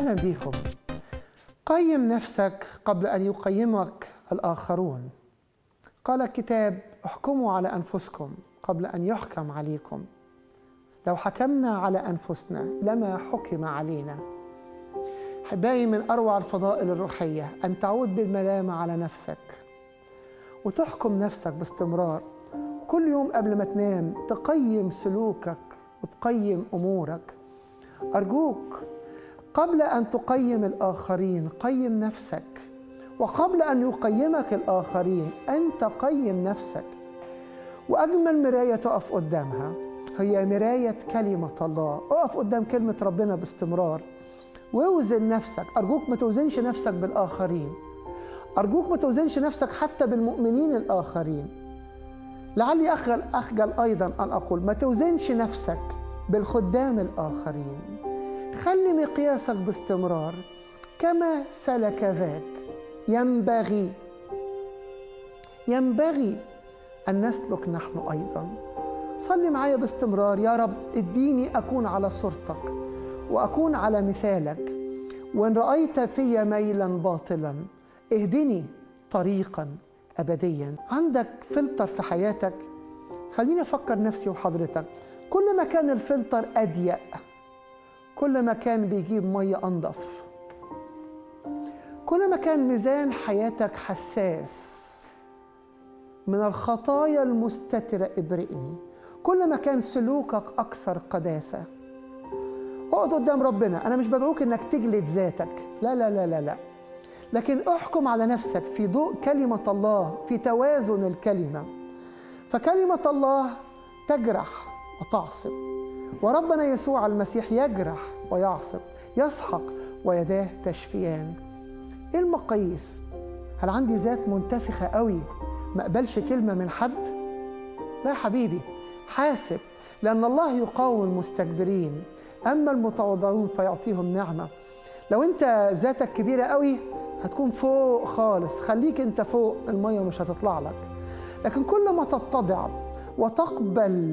أهلا بكم قيم نفسك قبل أن يقيمك الآخرون قال الكتاب احكموا على أنفسكم قبل أن يحكم عليكم لو حكمنا على أنفسنا لما حكم علينا حبايبي من أروع الفضائل الروحية أن تعود بالملامة على نفسك وتحكم نفسك باستمرار كل يوم قبل ما تنام تقيم سلوكك وتقيم أمورك أرجوك قبل أن تقيم الآخرين قيم نفسك وقبل أن يقيمك الآخرين أنت قيم نفسك وأجمل مراية تقف قدامها هي مراية كلمة الله اقف قدام كلمة ربنا باستمرار واوزن نفسك أرجوك ما توزنش نفسك بالآخرين أرجوك ما توزنش نفسك حتى بالمؤمنين الآخرين لعلي أخجل أخجل أيضا أن أقول ما توزنش نفسك بالخدام الآخرين خلي مقياسك باستمرار كما سلك ذاك ينبغي ينبغي أن نسلك نحن أيضا صلي معايا باستمرار يا رب اديني أكون على صورتك وأكون على مثالك وإن رأيت في ميلا باطلا اهدني طريقا أبديا عندك فلتر في حياتك خليني أفكر نفسي وحضرتك كل ما كان الفلتر أضيق كل ما كان بيجيب مية أنظف كل ما كان ميزان حياتك حساس من الخطايا المستترة ابرئني كل ما كان سلوكك أكثر قداسة اقعد قدام ربنا أنا مش بدعوك إنك تجلد ذاتك لا لا لا لا لا لكن احكم على نفسك في ضوء كلمة الله في توازن الكلمة فكلمة الله تجرح وتعصب وربنا يسوع المسيح يجرح ويعصب يسحق ويداه تشفيان ايه المقاييس هل عندي ذات منتفخة قوي ما اقبلش كلمة من حد لا يا حبيبي حاسب لأن الله يقاوم المستكبرين أما المتواضعون فيعطيهم نعمة لو أنت ذاتك كبيرة قوي هتكون فوق خالص خليك أنت فوق المية مش هتطلع لك لكن كل ما تتضع وتقبل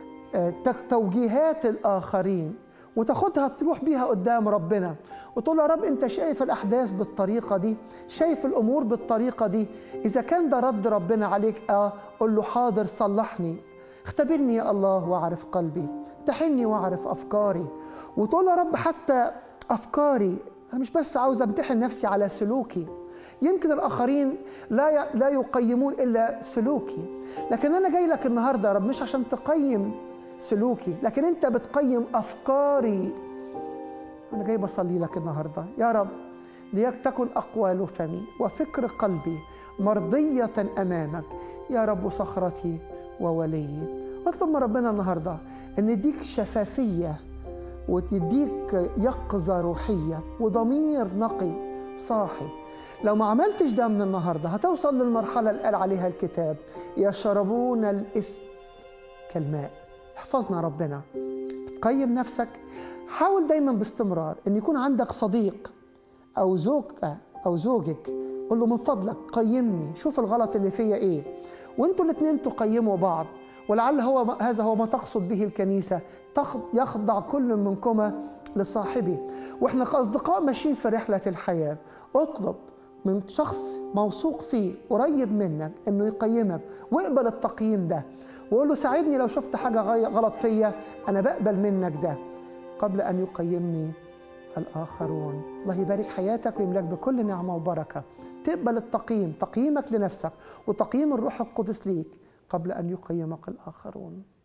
توجيهات الآخرين وتاخدها تروح بيها قدام ربنا وتقول يا رب انت شايف الاحداث بالطريقه دي شايف الامور بالطريقه دي اذا كان ده رد ربنا عليك اه قول له حاضر صلحني اختبرني يا الله واعرف قلبي امتحني واعرف افكاري وتقول يا رب حتى افكاري انا مش بس عاوز امتحن نفسي على سلوكي يمكن الاخرين لا لا يقيمون الا سلوكي لكن انا جاي لك النهارده يا رب مش عشان تقيم سلوكي لكن انت بتقيم افكاري انا جاي بصلي لك النهارده يا رب ليكن اقوال فمي وفكر قلبي مرضيه امامك يا رب صخرتي وولي اطلب من ربنا النهارده ان يديك شفافيه وتديك يقظه روحيه وضمير نقي صاحي لو ما عملتش ده من النهارده هتوصل للمرحله اللي قال عليها الكتاب يشربون الاسم كالماء احفظنا ربنا بتقيم نفسك حاول دايما باستمرار ان يكون عندك صديق او زوجة او زوجك قول له من فضلك قيمني شوف الغلط اللي فيا ايه وانتوا الاثنين تقيموا بعض ولعل هو هذا هو ما تقصد به الكنيسه يخضع كل منكما لصاحبه واحنا كاصدقاء ماشيين في رحله الحياه اطلب من شخص موثوق فيه قريب منك انه يقيمك واقبل التقييم ده وقول له ساعدني لو شفت حاجه غلط فيا انا بقبل منك ده قبل ان يقيمني الاخرون الله يبارك حياتك ويملاك بكل نعمه وبركه تقبل التقييم تقييمك لنفسك وتقييم الروح القدس ليك قبل ان يقيمك الاخرون